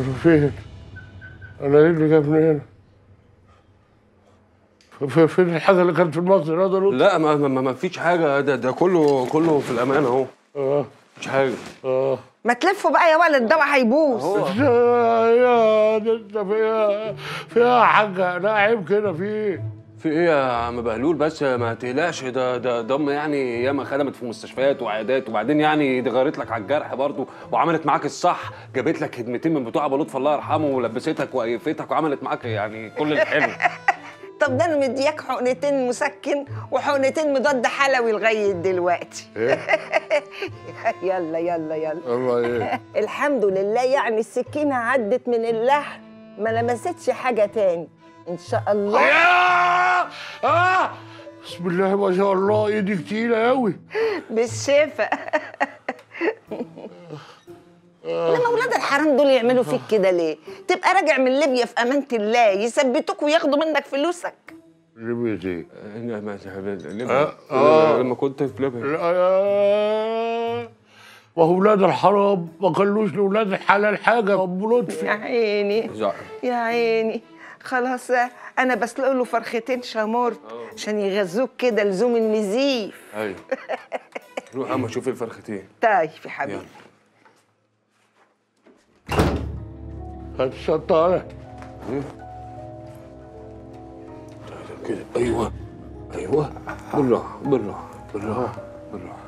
فين؟ انا رجلي جابني هنا ف- فين الحاجه اللي كانت في المصدر هذا لطفي؟ لا ما, ما, ما فيش حاجه ده ده كله كله في الامان اهو اه مفيش حاجه اه ما تلفوا بقى يا ولد الدواء هيبوظ يا ده انت فيها فيها حاجه لا عيب كده في ايه؟ في ايه يا عم بهلول بس ما تقلقش ده ده ضم يعني ياما خدمت في مستشفيات وعيادات وبعدين يعني دي غيرت لك على الجرح برضه وعملت معاك الصح جابت لك خدمتين من بتوع ابو لطفي الله يرحمه ولبستك وقيفتك وعملت معاك يعني كل الحلو طب ده انا مدياك حقنتين مسكن وحقنتين مضاد حلوي لغايه دلوقتي ايه؟ يلا يلا يلا الله ايه؟ الحمد لله يعني السكينه عدت من اللحم ما لمستش حاجه تاني ان شاء الله يا اه بسم الله ما شاء الله ايدي تقيله قوي بالشفا انما اولاد الحرام دول يعملوا فيك كده ليه تبقى راجع من ليبيا في امانه الله يثبتوك وياخدوا منك فلوسك ليبيا ايه؟ لما آه، آه. لما كنت في ليبيا لا يا ما هو ولاد الحرام ما خلوش لاولاد الحلال حاجه ابو يا لطفي عيني زعل. يا عيني خلاص انا بسلق له فرختين شامورت عشان يغذوك كده لزوم النزيف ايوه روح اما شوف الفرختين طيب يا حبيبي يلا. هات الشطاره ايه طيب كده ايوه ايوه بالراحه بالراحه بالراحه بالراحه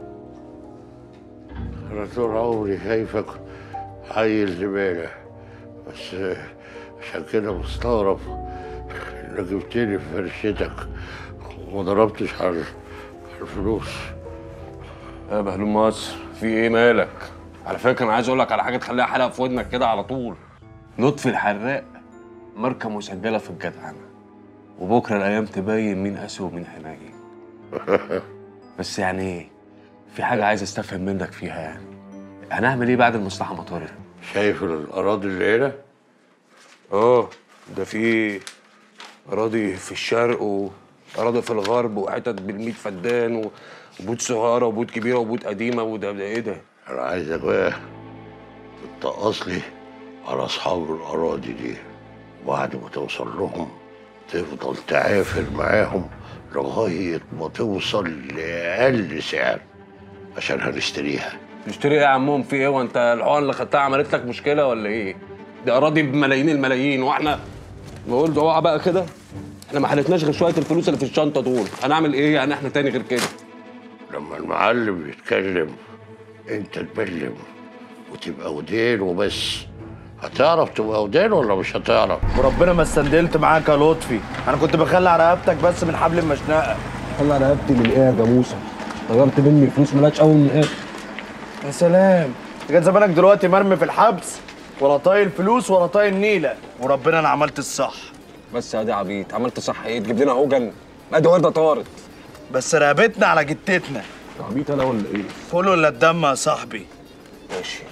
انا طول عمري شايفك حي الزباله بس عشان كده مستغرب انك جبتني في فرشتك وما ضربتش على على الفلوس يا بهلول مصر في ايه مالك؟ على فكره انا عايز اقول لك على حاجه تخليها حلقه في ودنك كده على طول. لطفي الحراق ماركه مسجله في الجدعنه. وبكره الايام تبين مين قاسي ومين حنين. بس يعني ايه؟ في حاجه عايز استفهم منك فيها يعني. هنعمل ايه بعد المصلحه ما طارت؟ شايف الاراضي اللي هنا اه ده في اراضي في الشرق واراضي في الغرب وحتت بالميت فدان و- وبيوت صغيره وبيوت كبيره وبيوت قديمه وده ده ايه ده؟ انا عايزك بقى تتقص لي على اصحاب الاراضي دي وبعد ما توصل لهم تفضل تعافر معاهم لغايه ما توصل لاقل سعر عشان هنشتريها تشتري ايه يا عمهم في ايه وانت الحقن اللي خدتها عملت لك مشكله ولا ايه؟ دي اراضي بملايين الملايين واحنا بقول ده اوعى بقى كده احنا ما حلتناش غير شويه الفلوس اللي في الشنطه دول هنعمل ايه يعني احنا تاني غير كده لما المعلم يتكلم انت تبلم وتبقى ودين وبس هتعرف تبقى ودين ولا مش هتعرف وربنا ما استندلت معاك يا لطفي انا كنت بخلي على رقبتك بس من حبل المشنقه طلع رقبتي من ايه يا جاموسه طيرت مني فلوس ملاش اول من اخر يا سلام كان زمانك دلوقتي مرمي في الحبس ولا طايل فلوس ولا طايل نيله وربنا انا عملت الصح بس يا دي عبيط عملت صح ايه تجيب لنا هوجن ادي ورده طارت بس رقبتنا على جتتنا عبيط انا ولا ايه؟ كله الا الدم يا صاحبي ماشي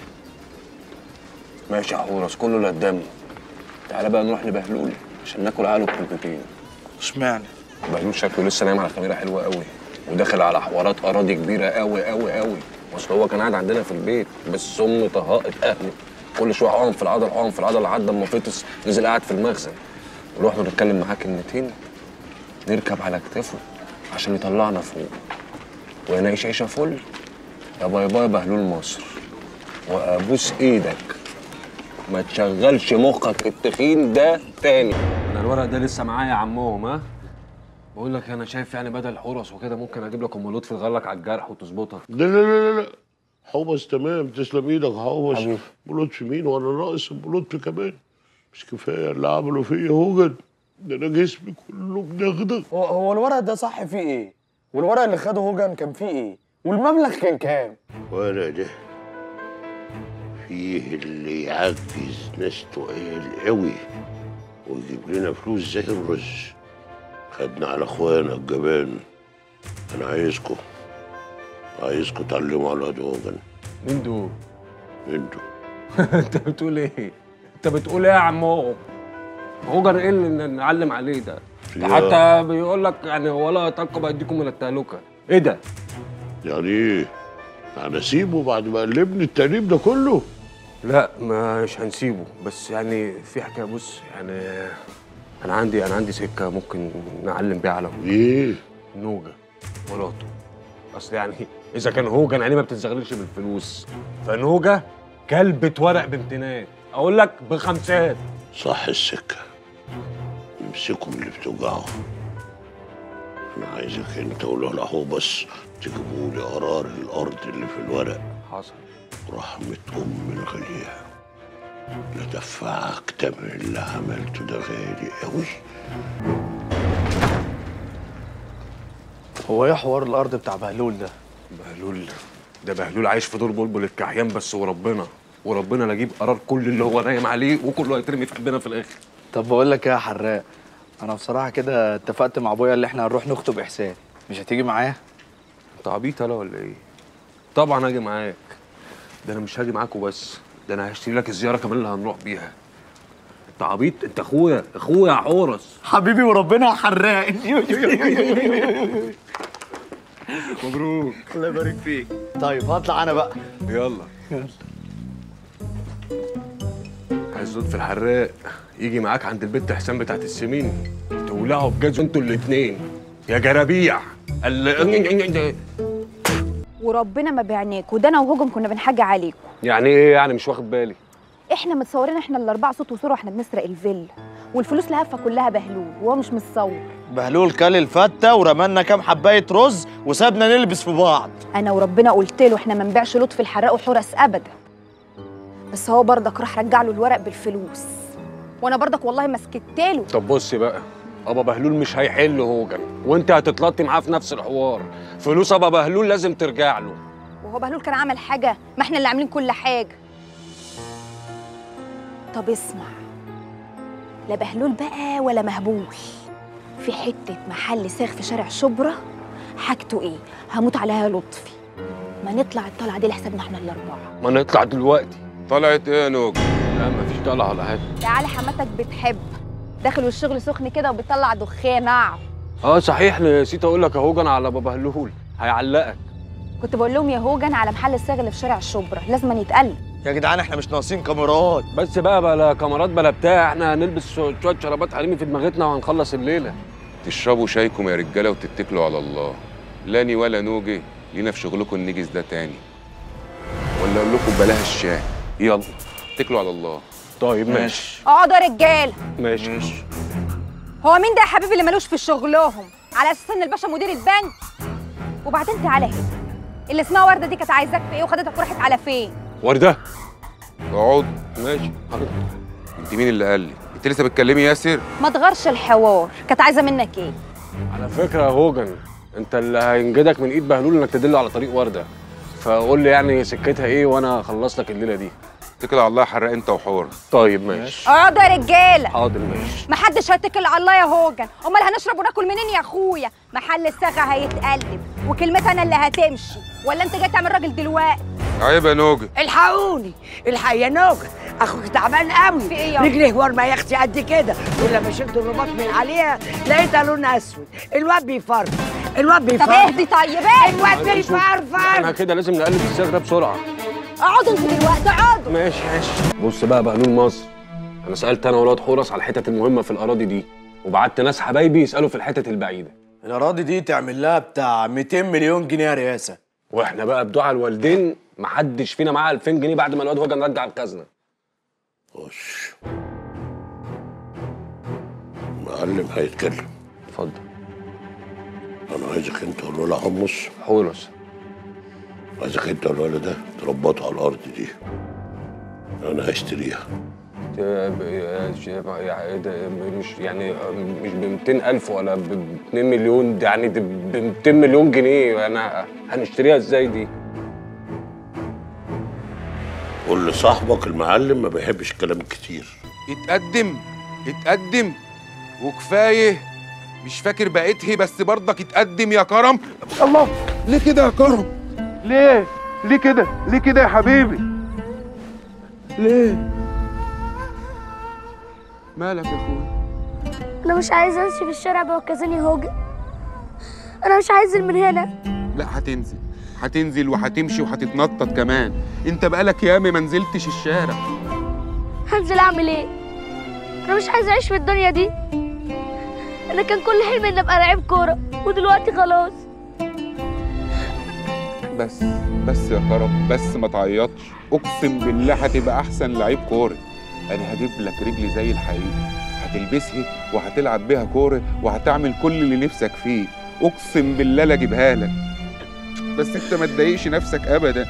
ماشي يا حورس كله اللي قدامي تعالى بقى نروح لبهلول عشان ناكل عقله بكلمتين اشمعنى بهلول شكله لسه نايم على خميره حلوه قوي وداخل على حوارات اراضي كبيره قوي قوي قوي اصل هو كان قاعد عندنا في البيت بس ام طهقت اهله كل شويه اقوم في العضل اقوم في العضل لحد اما فطس نزل قاعد في المخزن ورحنا نتكلم معاه كلمتين نركب على كتافه عشان يطلعنا فوق ونعيش عيشه فل يا باي باي بهلول مصر وابوس ايدك ما تشغلش مخك التخين ده تاني انا الورق ده لسه معايا يا عمهم ها بقول لك انا شايف يعني بدل حرس وكده ممكن اجيب لك ام لطفي تغير لك على الجرح وتظبطك لا لا لا لا حوبس تمام تسلم ايدك يا حوبس بلوت في مين وانا ناقص بلوت كمان مش كفايه اللي عملوا فيا هوجن ده انا جسمي كله مدغدغ هو هو الورق ده صح فيه ايه؟ والورق اللي خده هوجن كان فيه ايه؟ والمبلغ كان كام؟ وانا ده فيه اللي يعجز ناس تقال قوي ويجيب لنا فلوس زي الرز خدنا على اخوانا الجبان انا عايزكم عايزكم تعلموا على دوغن مين دول؟ انتوا انت بتقول ايه؟ انت بتقول ايه يا عمهم؟ هوجر ايه اللي نعلم عليه ده؟ ده يا- حتى بيقول لك يعني ولا يترقب ايديكم من التهلكه ايه ده؟ يعني ايه؟ انا اسيبه بعد ما قلبني التقليب ده كله لا مش هنسيبه بس يعني في حكايه بص يعني انا عندي انا عندي سكه ممكن نعلم بيها على هوجن ايه نوجه مراته اصل يعني اذا كان هوجن يعني ما بتتشغلش بالفلوس فنوجه كلبة ورق بامتنان اقول لك بخمسات صح السكة امسكوا من اللي بتوجعهم انا عايزك انت ولا هو بس تجيبوا لي قرار الارض اللي في الورق حصل رحمة ام الغالية لا دفعك تمن اللي عملته ده غالي قوي هو ايه حوار الارض بتاع بهلول ده بهلول ده بهلول عايش في دور بلبل الكحيان بس وربنا وربنا لا اجيب قرار كل اللي هو نايم عليه وكله هيترمي في قلبنا في الاخر طب بقول لك ايه يا حراق انا بصراحه كده اتفقت مع ابويا اللي احنا هنروح نخطب احسان مش هتيجي معايا انت عبيط انا ولا ايه؟ طبعا هاجي معاك ده انا مش هاجي معاك وبس ده انا هشتري لك الزياره كمان اللي هنروح بيها انت عبيط انت اخويا اخويا يا حورس حبيبي وربنا يا حراق مبروك الله يبارك فيك طيب هطلع انا بقى يلا عايز في الحراق يجي معاك عند البت حسام بتاعت السمين تولعوا بجاز انتوا الاتنين يا جرابيع ال- وربنا ما بعناك وده انا وهجم كنا بنحاج عليكم يعني ايه يعني مش واخد بالي احنا متصورين احنا الاربعه صوت وصوره واحنا بنسرق الفيلا والفلوس لهفه كلها بهلول وهو مش متصور بهلول كل الفته ورمالنا كام حبايه رز وسابنا نلبس في بعض انا وربنا قلت له احنا ما نبيعش لطفي الحراق وحرس ابدا بس هو برضك راح رجع له الورق بالفلوس وانا برضك والله ما سكتله طب بصي بقى ابا بهلول مش هيحل هوجن وانت هتتلطي معاه في نفس الحوار فلوس ابا بهلول لازم ترجع له وهو بهلول كان عمل حاجه ما احنا اللي عاملين كل حاجه طب اسمع لا بهلول بقى ولا مهبول في حته محل ساغ في شارع شبرا حاجته ايه هموت عليها لطفي ما نطلع الطلعه دي لحسابنا احنا الاربعه ما نطلع دلوقتي طلعت ايه يا نوج لا مفيش طلعه ولا حاجه تعالى حماتك بتحب داخل والشغل سخن كده وبتطلع دخان نعم اه صحيح نسيت اقول لك يا هوجن على ابا بهلول هيعلقك كنت بقول لهم يا هوجن على محل الساغ اللي في شارع الشبرا لازم يتقل يا جدعان احنا مش ناقصين كاميرات بس بقى بلا كاميرات بلا بتاع احنا هنلبس شو- شويه شرابات حريمي في دماغتنا وهنخلص الليله تشربوا شايكم يا رجاله وتتكلوا على الله لاني ولا نوجي لينا في شغلكم النجس ده تاني ولا اقول لكم بلاها الشاي يلا اتكلوا على الله طيب ماشي اقعدوا يا رجاله ماشي هو مين ده يا حبيبي اللي ملوش في شغلهم على اساس ان الباشا مدير البنك وبعدين تعالى هنا اللي اسمها ورده دي كانت عايزاك في ايه وخدتك وراحت على فين ورده اقعد ماشي حاضر. انت مين اللي قال لي انت لسه بتكلمي ياسر ما تغيرش الحوار كانت عايزه منك ايه على فكره يا هوجن انت اللي هينجدك من ايد بهلول انك تدل على طريق ورده فقول لي يعني سكتها ايه وانا اخلص لك الليله دي اتكل على الله حرق انت وحور طيب ماشي اقعدوا يا رجاله حاضر ماشي محدش هيتكل على الله يا هوجن امال هنشرب وناكل منين يا اخويا محل الصاغه هيتقلب وكلمتي انا اللي هتمشي ولا انت جاي تعمل راجل دلوقتي عيب يا نوجي الحقوني الحق يا نوجة اخوك تعبان قوي في إيه يا رجليه ورمه يا اختي قد كده ولما شلت الرباط من عليها لقيتها لون اسود الواد بيفرفر الواد طب بيفرفر اهدي طيب اهدي الواد احنا بيفرفر كده لازم نقلب السير ده بسرعه اقعدوا انتوا دلوقتي اقعدوا ماشي ماشي بص بقى بهلول مصر انا سالت انا ولاد حورس على الحتت المهمه في الاراضي دي وبعت ناس حبايبي يسالوا في الحتت البعيده الاراضي دي تعمل لها بتاع 200 مليون جنيه يا رئاسه واحنا بقى بدعاء الوالدين محدش فينا معاه 2000 جنيه بعد ما الواد هوجن رجع الخزنه خش معلم هيتكلم اتفضل انا عايزك انت والولا حمص حورس عايزك انت والولا ده تربطوا على الارض دي انا هشتريها مش يعني مش ب 200000 ولا ب 2 مليون دي يعني دي ب 200 مليون جنيه انا هنشتريها ازاي دي؟ قول لصاحبك المعلم ما بيحبش الكلام كتير اتقدم اتقدم وكفايه مش فاكر بقيته بس برضك اتقدم يا كرم الله ليه كده يا كرم ليه ليه كده ليه كده يا حبيبي ليه مالك يا اخويا انا مش عايز امشي في الشارع بوكزني هوجن انا مش عايز من هنا لا هتنزل هتنزل وهتمشي وهتتنطط كمان انت بقالك ياما ما نزلتش الشارع هنزل اعمل ايه انا مش عايز اعيش في الدنيا دي انا كان كل حلمي اني ابقى لعيب كوره ودلوقتي خلاص بس بس يا كرم بس ما تعيطش اقسم بالله هتبقى احسن لعيب كوره انا هجيب لك رجل زي الحقيقي هتلبسها وهتلعب بيها كوره وهتعمل كل اللي نفسك فيه اقسم بالله لا اجيبها لك بس انت ما تضايقش نفسك ابدا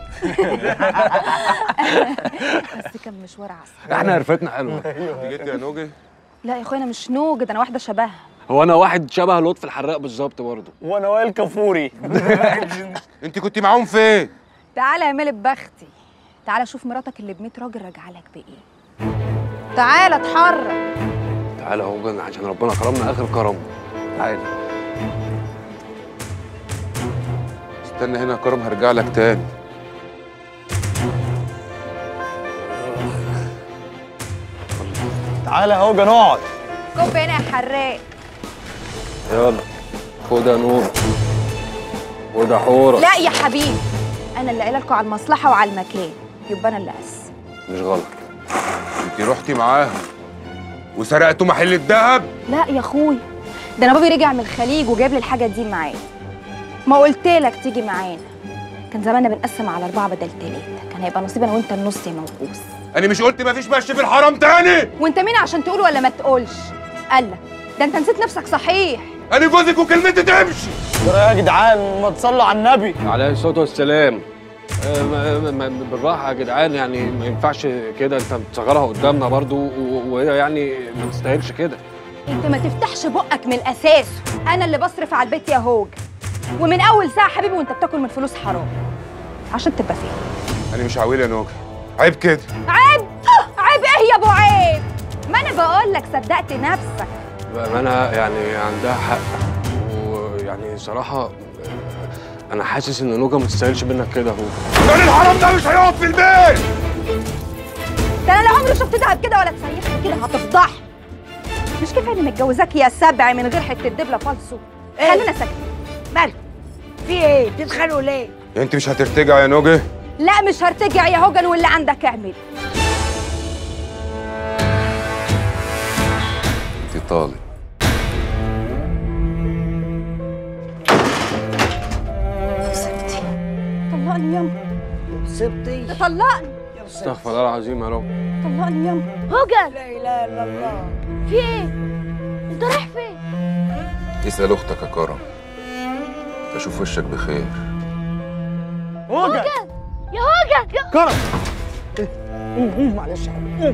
بس كان مشوار عسل احنا عرفتنا حلوه انت جيت يا نوجي لا يا اخويا انا مش نوج ده انا واحده شبهها هو انا واحد شبه لطفي الحراق بالظبط برضه وانا وائل كفوري انت كنت معاهم فين تعالى يا ملك بختي تعالى شوف مراتك اللي ب 100 راجل راجعه لك بايه تعالى اتحرك تعالى اهو عشان ربنا كرمنا اخر كرم تعالى استنى هنا يا كرم هرجع لك تاني تعالى يا هوجن اقعد كوب هنا يا حراق يلا خد يا نور خد يا حوره لا يا حبيبي انا اللي قايله لكم على المصلحه وعلى المكان يبقى انا اللي قس مش غلط انت رحتي معاهم وسرقتوا محل الذهب لا يا اخويا ده انا بابي رجع من الخليج وجايب لي الحاجه دي معاه ما قلت لك تيجي معانا كان زماننا بنقسم على اربعه بدل ثلاثه كان هيبقى نصيب انا وانت النص يا موقوس انا مش قلت مفيش مشي في الحرام تاني وانت مين عشان تقول ولا ما تقولش قال ده انت نسيت نفسك صحيح انا جوزك وكلمتي تمشي ترى يا جدعان ما تصلوا على النبي عليه الصلاه والسلام آه، ما- ما- ما- بالراحه يا جدعان يعني ما ينفعش كده انت بتصغرها قدامنا برضو و- وهي يعني ما تستاهلش كده انت ما تفتحش بقك من الاساس انا اللي بصرف على البيت يا هوج ومن اول ساعه حبيبي وانت بتاكل من فلوس حرام عشان تبقى فاهم انا مش عويل يا نوجي عيب كده عيب عيب ايه يا ابو عيب ما انا بقول لك صدقت نفسك بامانه يعني عندها حق ويعني صراحه آه، انا حاسس ان نوجا ما تستاهلش منك كده اهو كان الحرام ده مش هيقف في البيت ده انا لا عمري شفت دهب كده ولا تسيخني كده هتفضح مش كفايه اني متجوزاك يا سبع من غير حته دبله فالصو إيه؟ خلينا ساكتين مالك في ايه بتتخانقوا ليه انت مش هترتجع يا نوجي لا مش هرتجع يا هوجن واللي عندك اعمل انت طالب سبتي طلقني ياما سبتي طلقني استغفر الله العظيم يا رب طلقني ياما هوجن لا اله الا الله في ايه انت رايح فين اسال اختك يا كرم اشوف وشك بخير هوجن يا هوجن يا كرم قوم قوم معلش يا حبيبي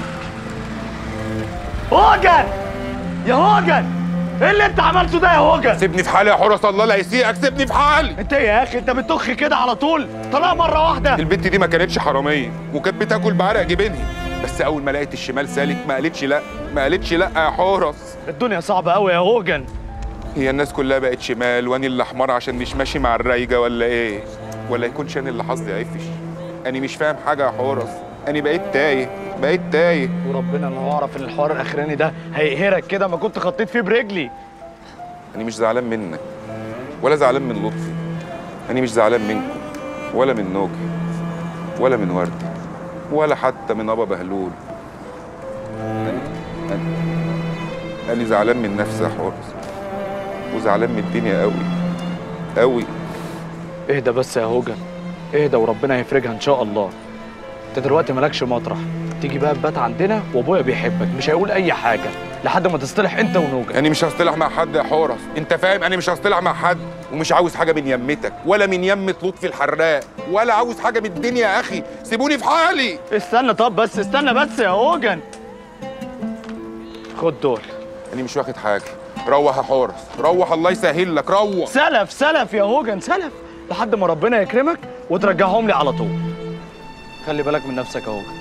قوم هوجن يا هوجن ايه اللي انت عملته ده يا هوجن سيبني في حالي يا حرس الله لا يسيئك سيبني في حالي انت إيه يا اخي انت بتخ كده على طول طلع مره واحده البت دي ما كانتش حراميه وكانت بتاكل بعرق جبينها بس اول ما لقيت الشمال سالك ما قالتش لا ما قالتش لا يا حورس الدنيا صعبه قوي يا هوجن هي الناس كلها بقت شمال واني اللي احمر عشان مش ماشي مع الرايجه ولا ايه ولا يكونش انا اللي حظي عفش انا مش فاهم حاجه يا حورس انا بقيت تايه بقيت تايه وربنا لو اعرف ان الحوار الاخراني ده هيقهرك كده ما كنت خطيت فيه برجلي انا مش زعلان منك ولا زعلان من لطفي انا مش زعلان منكم ولا من نوجي ولا من وردي ولا حتى من ابا بهلول انا انا انا زعلان من نفسي يا حورس وزعلان من الدنيا قوي قوي اهدى بس يا هوجن اهدى وربنا هيفرجها ان شاء الله انت دلوقتي مالكش مطرح تيجي بقى تبات عندنا وابويا بيحبك مش هيقول اي حاجه لحد ما تصطلح انت ونوجن انا مش هصطلح مع حد يا حورس انت فاهم انا مش هصطلح مع حد ومش عاوز حاجه من يمتك ولا من يمة لطفي الحراق ولا عاوز حاجه من الدنيا يا اخي سيبوني في حالي استنى طب بس استنى بس يا هوجن خد دول انا مش واخد حاجه روح يا حورس روح الله يسهل لك روح سلف سلف يا هوجن سلف لحد ما ربنا يكرمك وترجعهم لي على طول خلي بالك من نفسك يا هوجن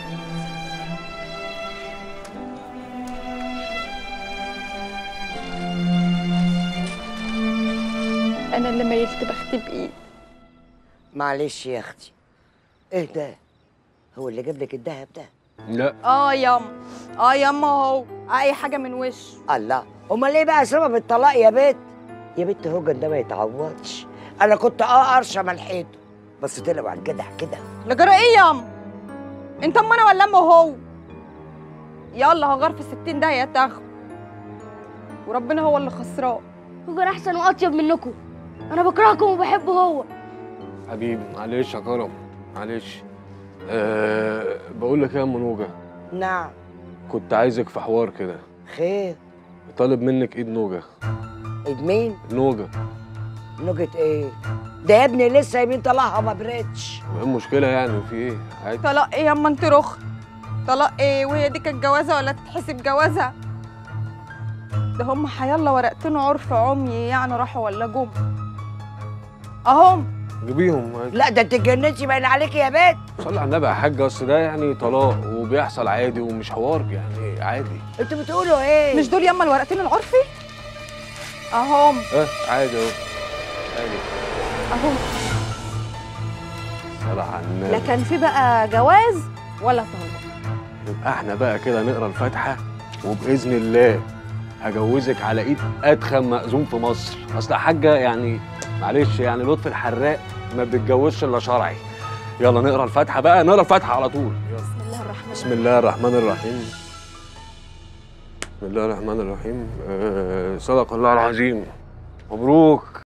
انا اللي ميلت بختي بايدي معلش يا اختي ايه ده هو اللي جاب لك الذهب ده لا اه ياما اه ياما هو اي حاجه من وش الله امال ايه بقى سبب الطلاق يا بت يا بت هوجن ده ما يتعوضش انا كنت اه قرشه ملحيته بس طلع على الجدع كده لجرى ايه ياما انت ام انا ولا امه هو يلا هغار في الستين ده يا تاخد وربنا هو اللي خسران هوجن احسن واطيب منكم انا بكرهكم وبحبه هو حبيبي معلش يا كرم معلش أه بقول لك ايه يا ام نوجه نعم كنت عايزك في حوار كده خير طالب منك ايد نوجه ايد مين نوجه نجت ايه ده يا ابني لسه يمين طلعها ما بردش ايه المشكله يعني في ايه عادي طلاق ايه ياما انت رخ طلاق ايه وهي دي كانت جوازه ولا تتحسب جوازه ده هم حيالله ورقتين عرف عمي يعني راحوا ولا جم اهم جيبيهم عادي لا ده انت اتجننتي باين عليك يا بنت صلي على النبي يا حاج اصل ده يعني طلاق وبيحصل عادي ومش حوار يعني عادي انتوا بتقولوا ايه مش دول ياما الورقتين العرفي اهم اه عادي اهو عادي اهم صلي على النبي لا كان في بقى جواز ولا طلاق يبقى احنا بقى كده نقرا الفاتحه وباذن الله هجوزك على ايد ادخن مأذون في مصر اصل يا حاجه يعني معلش يعني لطفي الحراق ما بيتجوزش الا شرعي يلا نقرا الفاتحه بقى نقرا الفاتحه على طول يلا. بسم الله الرحمن بسم الله الرحمن الرحيم بسم الله الرحمن الرحيم آه صدق الله العظيم مبروك